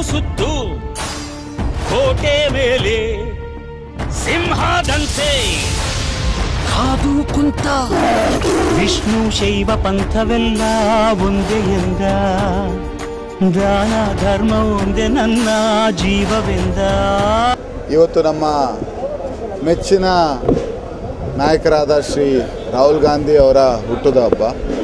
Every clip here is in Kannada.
ಸುತ್ತು ಕೋಟೆ ಮೇಲೆ ಸಿಂಹದಂತೆ ಕಾದು ಕುಂತ ವಿಷ್ಣು ಶೈವ ಪಂಥವೆಲ್ಲ ಒಂದೇ ಎಂದ ದಾನ ಧರ್ಮ ಒಂದೇ ನನ್ನ ಜೀವವೆಂದ ಇವತ್ತು ನಮ್ಮ ಮೆಚ್ಚಿನ ನಾಯಕರಾದ ಶ್ರೀ ರಾಹುಲ್ ಗಾಂಧಿ ಅವರ ಹುಟ್ಟುದ ಹಬ್ಬ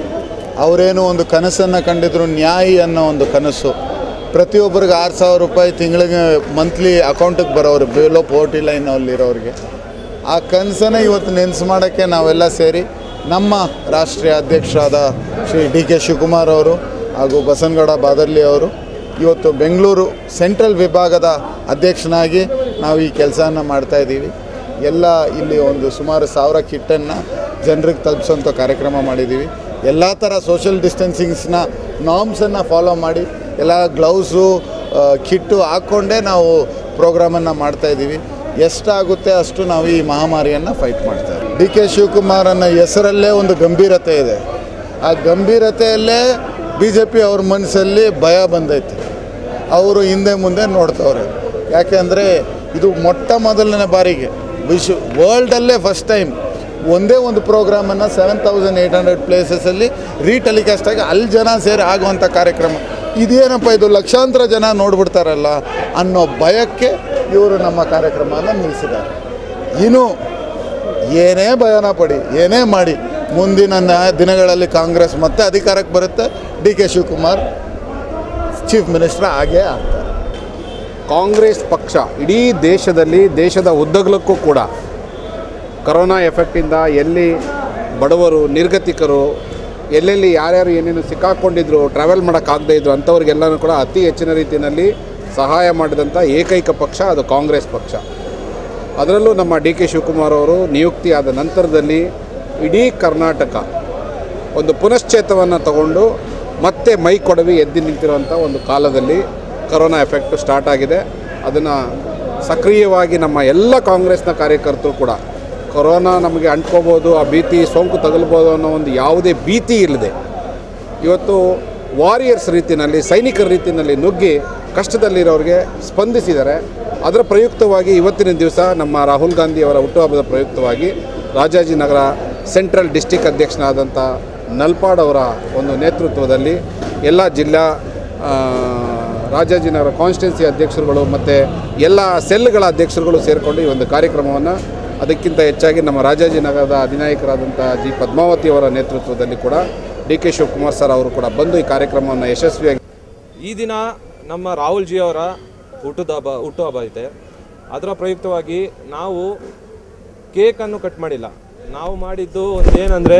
ಅವರೇನು ಒಂದು ಕನಸನ್ನು ಕಂಡಿದ್ರು ನ್ಯಾಯಿ ಅನ್ನೋ ಒಂದು ಕನಸು ಪ್ರತಿಯೊಬ್ಬರಿಗೆ ಆರು ಸಾವಿರ ರೂಪಾಯಿ ತಿಂಗಳಿಗೆ ಮಂತ್ಲಿ ಅಕೌಂಟಿಗೆ ಬರೋರು ಬೇಲೋ ಪೋರ್ಟಿ ಲೈನಲ್ಲಿರೋರಿಗೆ ಆ ಕನಸನ್ನೇ ಇವತ್ತು ನೆನೆಸು ಮಾಡೋಕ್ಕೆ ನಾವೆಲ್ಲ ಸೇರಿ ನಮ್ಮ ರಾಷ್ಟ್ರೀಯ ಅಧ್ಯಕ್ಷರಾದ ಶ್ರೀ ಡಿ ಕೆ ಶಿವಕುಮಾರ್ ಅವರು ಹಾಗೂ ಬಸನಗೌಡ ಬಾದರ್ಲಿ ಅವರು ಇವತ್ತು ಬೆಂಗಳೂರು ಸೆಂಟ್ರಲ್ ವಿಭಾಗದ ಅಧ್ಯಕ್ಷನಾಗಿ ನಾವು ಈ ಕೆಲಸನ ಮಾಡ್ತಾ ಇದ್ದೀವಿ ಎಲ್ಲ ಇಲ್ಲಿ ಒಂದು ಸುಮಾರು ಸಾವಿರ ಕಿಟ್ಟನ್ನು ಜನರಿಗೆ ತಲುಪಿಸೋಂಥ ಕಾರ್ಯಕ್ರಮ ಮಾಡಿದ್ದೀವಿ ಎಲ್ಲ ಥರ ಸೋಷಿಯಲ್ ಡಿಸ್ಟೆನ್ಸಿಂಗ್ಸ್ನ ನಾರ್ಮ್ಸನ್ನು ಫಾಲೋ ಮಾಡಿ ಎಲ್ಲ ಗ್ಲೌಸು ಕಿಟ್ಟು ಹಾಕ್ಕೊಂಡೇ ನಾವು ಪ್ರೋಗ್ರಾಮನ್ನು ಮಾಡ್ತಾ ಇದ್ದೀವಿ ಎಷ್ಟಾಗುತ್ತೆ ಅಷ್ಟು ನಾವು ಈ ಮಹಾಮಾರಿಯನ್ನು ಫೈಟ್ ಮಾಡ್ತಾ ಇದ್ದೀವಿ ಡಿ ಕೆ ಶಿವಕುಮಾರನ ಹೆಸರಲ್ಲೇ ಒಂದು ಗಂಭೀರತೆ ಇದೆ ಆ ಗಂಭೀರತೆಯಲ್ಲೇ ಬಿ ಜೆ ಪಿ ಅವ್ರ ಮನಸ್ಸಲ್ಲಿ ಭಯ ಬಂದೈತೆ ಅವರು ಹಿಂದೆ ಮುಂದೆ ನೋಡ್ತವ್ರೆ ಯಾಕೆಂದರೆ ಇದು ಮೊಟ್ಟ ಮೊದಲನೇ ಬಾರಿಗೆ ವಿಶ್ವ ವರ್ಲ್ಡಲ್ಲೇ ಫಸ್ಟ್ ಟೈಮ್ ಒಂದೇ ಒಂದು ಪ್ರೋಗ್ರಾಮನ್ನು ಸೆವೆನ್ ತೌಸಂಡ್ ಏಯ್ಟ್ ಹಂಡ್ರೆಡ್ ಪ್ಲೇಸಸಲ್ಲಿ ರೀಟೆಲಿಕಾಸ್ಟ್ ಆಗಿ ಅಲ್ಲಿ ಜನ ಸೇರಿ ಆಗುವಂಥ ಕಾರ್ಯಕ್ರಮ ಇದೇನಪ್ಪ ಇದು ಲಕ್ಷಾಂತರ ಜನ ನೋಡ್ಬಿಡ್ತಾರಲ್ಲ ಅನ್ನೋ ಭಯಕ್ಕೆ ಇವರು ನಮ್ಮ ಕಾರ್ಯಕ್ರಮನ ನಿಲ್ಲಿಸಿದ್ದಾರೆ ಇನ್ನು ಏನೇ ಭಯನ ಪಡಿ ಏನೇ ಮಾಡಿ ಮುಂದಿನ ನ- ದಿನಗಳಲ್ಲಿ ಕಾಂಗ್ರೆಸ್ ಮತ್ತೆ ಅಧಿಕಾರಕ್ಕೆ ಬರುತ್ತೆ D K Shivakumar chief minister ಆಗೇ ಆಗ್ತಾರೆ ಕಾಂಗ್ರೆಸ್ ಪಕ್ಷ ಇಡೀ ದೇಶದಲ್ಲಿ ದೇಶದ ಉದ್ದಗಲಕ್ಕೂ ಕೂಡ ಕರೋನಾ ಎಫೆಕ್ಟಿಂದ ಎಲ್ಲಿ ಬಡವರು ನಿರ್ಗತಿಕರು ಎಲ್ಲೆಲ್ಲಿ ಯಾರ್ಯಾರು ಏನೇನು ಸಿಕ್ಕಾಕೊಂಡಿದ್ರು ಟ್ರಾವೆಲ್ ಮಾಡೋಕ್ಕಾಗದೇ ಇದ್ರು ಅಂಥವ್ರಿಗೆಲ್ಲನೂ ಕೂಡ ಅತಿ ಹೆಚ್ಚಿನ ರೀತಿಯಲ್ಲಿ ಸಹಾಯ ಮಾಡಿದಂಥ ಏಕೈಕ ಪಕ್ಷ ಅದು ಕಾಂಗ್ರೆಸ್ ಪಕ್ಷ ಅದರಲ್ಲೂ ನಮ್ಮ ಡಿ ಕೆ ಶಿವಕುಮಾರ್ ಅವರು ನಿಯುಕ್ತಿಯಾದ ನಂತರದಲ್ಲಿ ಇಡೀ ಕರ್ನಾಟಕ ಒಂದು ಪುನಶ್ಚೇತವನ್ನು ತಗೊಂಡು ಮತ್ತೆ ಮೈ ಕೊಡವಿ ಎದ್ದು ನಿಂತಿರುವಂಥ ಒಂದು ಕಾಲದಲ್ಲಿ ಕರೋನಾ ಎಫೆಕ್ಟ್ ಸ್ಟಾರ್ಟ್ ಆಗಿದೆ ಅದನ್ನು ಸಕ್ರಿಯವಾಗಿ ನಮ್ಮ ಎಲ್ಲ ಕಾಂಗ್ರೆಸ್ನ ಕಾರ್ಯಕರ್ತರು ಕೂಡ ಕೊರೋನಾ ನಮಗೆ ಅಂಟ್ಕೋಬೋದು ಆ ಭೀತಿ ಸೋಂಕು ತಗಲ್ಬೋದು ಅನ್ನೋ ಒಂದು ಯಾವುದೇ ಭೀತಿ ಇಲ್ಲದೆ ಇವತ್ತು ವಾರಿಯರ್ಸ್ ರೀತಿಯಲ್ಲಿ ಸೈನಿಕರ ರೀತಿಯಲ್ಲಿ ನುಗ್ಗಿ ಕಷ್ಟದಲ್ಲಿರೋರಿಗೆ ಸ್ಪಂದಿಸಿದ್ದಾರೆ ಅದರ ಪ್ರಯುಕ್ತವಾಗಿ ಇವತ್ತಿನ ದಿವಸ ನಮ್ಮ ರಾಹುಲ್ ಗಾಂಧಿ ಅವರ ಹುಟ್ಟುಹಬ್ಬದ ಪ್ರಯುಕ್ತವಾಗಿ ರಾಜಾಜಿನಗರ ಸೆಂಟ್ರಲ್ ಡಿಸ್ಟಿಕ್ ಅಧ್ಯಕ್ಷನಾದಂಥ ನಲ್ಪಾಡ್ ಅವರ ಒಂದು ನೇತೃತ್ವದಲ್ಲಿ ಎಲ್ಲ ಜಿಲ್ಲಾ ಆ, ರಾಜಾಜಿನಗರ ಕಾನ್ಸ್ಟಿಟ್ಯೂನ್ಸಿ ಅಧ್ಯಕ್ಷರುಗಳು ಮತ್ತು ಎಲ್ಲ ಸೆಲ್ಗಳ ಅಧ್ಯಕ್ಷರುಗಳು ಸೇರಿಕೊಂಡು ಈ ಒಂದು ಕಾರ್ಯಕ್ರಮವನ್ನು ಅದಕ್ಕಿಂತ ಹೆಚ್ಚಾಗಿ ನಮ್ಮ ರಾಜಾಜಿನಗರದ ಅಧಿನಾಯಕರಾದಂಥ ಜಿ ಪದ್ಮಾವತಿ ಅವರ ನೇತೃತ್ವದಲ್ಲಿ ಕೂಡ ಡಿ ಕೆ ಶಿವಕುಮಾರ್ ಸರ್ ಅವರು ಕೂಡ ಬಂದು ಈ ಕಾರ್ಯಕ್ರಮವನ್ನು ಯಶಸ್ವಿಯಾಗಿ ಈ ದಿನ ನಮ್ಮ ರಾಹುಲ್ ಜಿ ಅವರ ಹುಟ್ಟುದ ಹಬ್ಬ ಹುಟ್ಟುಹಬ್ಬ ಐತೆ ಅದರ ಪ್ರಯುಕ್ತವಾಗಿ ನಾವು ಕೇಕನ್ನು ಕಟ್ ಮಾಡಿಲ್ಲ ನಾವು ಮಾಡಿದ್ದು ಒಂದು ಏನಂದರೆ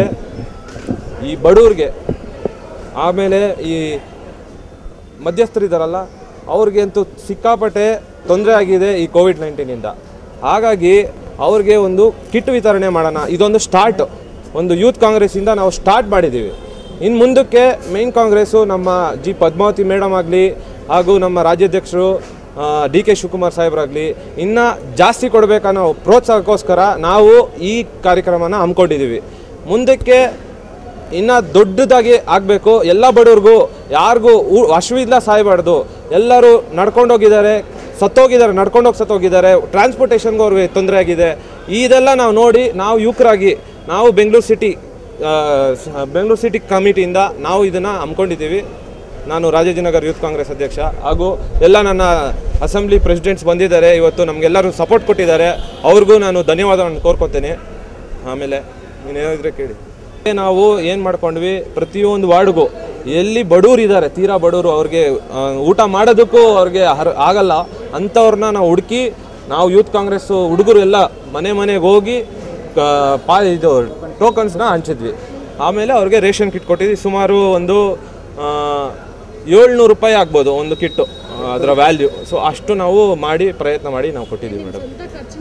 ಈ ಬಡವ್ರಿಗೆ ಆಮೇಲೆ ಈ ಮಧ್ಯಸ್ಥರಿದ್ದಾರಲ್ಲ ಅವ್ರಿಗೆ ಅಂತೂ ಸಿಕ್ಕಾಪಟ್ಟೆ ತೊಂದರೆ ಆಗಿದೆ ಈ ಕೋವಿಡ್ ನೈನ್ಟೀನಿಂದ ಹಾಗಾಗಿ ಅವ್ರಿಗೆ ಒಂದು ಕಿಟ್ ವಿತರಣೆ ಮಾಡೋಣ ಇದೊಂದು ಸ್ಟಾರ್ಟ್ ಒಂದು ಯೂತ್ ಕಾಂಗ್ರೆಸ್ಸಿಂದ ನಾವು ಸ್ಟಾರ್ಟ್ ಮಾಡಿದ್ದೀವಿ ಇನ್ನು ಮುಂದಕ್ಕೆ ಮೇನ್ ಕಾಂಗ್ರೆಸ್ಸು ನಮ್ಮ ಜಿ ಪದ್ಮಾವತಿ ಮೇಡಮ್ ಆಗಲಿ ಹಾಗೂ ನಮ್ಮ ರಾಜ್ಯಾಧ್ಯಕ್ಷರು ಡಿ ಕೆ ಶಿವಕುಮಾರ್ ಸಾಹೇಬ್ರಾಗಲಿ ಇನ್ನೂ ಜಾಸ್ತಿ ಕೊಡಬೇಕನ್ನೋ ಪ್ರೋತ್ಸಾಹಕ್ಕೋಸ್ಕರ ನಾವು ಈ ಕಾರ್ಯಕ್ರಮನ ಹಮ್ಮಿಕೊಂಡಿದ್ದೀವಿ ಮುಂದಕ್ಕೆ ಇನ್ನು ದೊಡ್ಡದಾಗಿ ಆಗಬೇಕು ಎಲ್ಲ ಬಡವ್ರಿಗೂ ಯಾರಿಗೂ ಹಶುವಿಲ್ಲ ಸಾಯಬಾರ್ದು ಎಲ್ಲರೂ ನಡ್ಕೊಂಡೋಗಿದ್ದಾರೆ ಸತ್ತೋಗಿದ್ದಾರೆ ನಡ್ಕೊಂಡೋಗಿ ಸತ್ತೋಗಿದ್ದಾರೆ ಟ್ರಾನ್ಸ್ಪೋರ್ಟೇಷನ್ಗೂ ಅವ್ರಿಗೆ ತೊಂದರೆ ಆಗಿದೆ ಇದೆಲ್ಲ ನಾವು ನೋಡಿ ನಾವು ಯುವಕರಾಗಿ ನಾವು ಬೆಂಗಳೂರು ಸಿಟಿ ಆ, ಸ- ಬೆಂಗಳೂರು ಸಿಟಿ ಕಮಿಟಿಯಿಂದ ನಾವು ಇದನ್ನು ಹಮ್ಮಿಕೊಂಡಿದ್ದೀವಿ ನಾನು ರಾಜಾಜಿನಗರ್ ಯೂತ್ ಕಾಂಗ್ರೆಸ್ ಅಧ್ಯಕ್ಷ ಹಾಗೂ ಎಲ್ಲ ನನ್ನ ಅಸೆಂಬ್ಲಿ ಪ್ರೆಸಿಡೆಂಟ್ಸ್ ಬಂದಿದ್ದಾರೆ ಇವತ್ತು ನಮಗೆಲ್ಲರೂ ಸಪೋರ್ಟ್ ಕೊಟ್ಟಿದ್ದಾರೆ ಅವ್ರಿಗೂ ನಾನು ಧನ್ಯವಾದವನ್ನು ಕೋರ್ಕೊತೇನೆ ಆಮೇಲೆ ನೀನೇನಾದ್ರೆ ಕೇಳಿ ನಾವು ಏನು ಮಾಡ್ಕೊಂಡ್ವಿ ಪ್ರತಿಯೊಂದು ವಾರ್ಡ್ಗೂ ಎಲ್ಲಿ ಬಡವ್ರು ಇದ್ದಾರೆ ತೀರಾ ಬಡವರು ಅವ್ರಿಗೆ ಆ, ಊಟ ಮಾಡೋದಕ್ಕೂ ಅವ್ರಿಗೆ ಹರ ಆಗಲ್ಲ ಅಂಥವ್ರನ್ನ ನಾವು ಹುಡುಕಿ ನಾವು ಯೂತ್ ಕಾಂಗ್ರೆಸ್ ಹುಡುಗರು ಎಲ್ಲ ಮನೆ ಮನೆಗೆ ಹೋಗಿ ಕ- ಪಾ ಇದು ಟೋಕನ್ಸ್ನ ಹಂಚಿದ್ವಿ ಆಮೇಲೆ ಅವ್ರಿಗೆ ರೇಷನ್ ಕಿಟ್ ಕೊಟ್ಟಿದ್ವಿ ಸುಮಾರು ಒಂದು ಏಳ್ನೂರು ರೂಪಾಯಿ ಆಗ್ಬೋದು ಒಂದು ಕಿಟ್ಟು ಅದರ ವ್ಯಾಲ್ಯೂ ಸೊ ಅಷ್ಟು ನಾವು ಮಾಡಿ ಪ್ರಯತ್ನ ಮಾಡಿ ನಾವು ಕೊಟ್ಟಿದ್ದೀವಿ ಮೇಡಮ್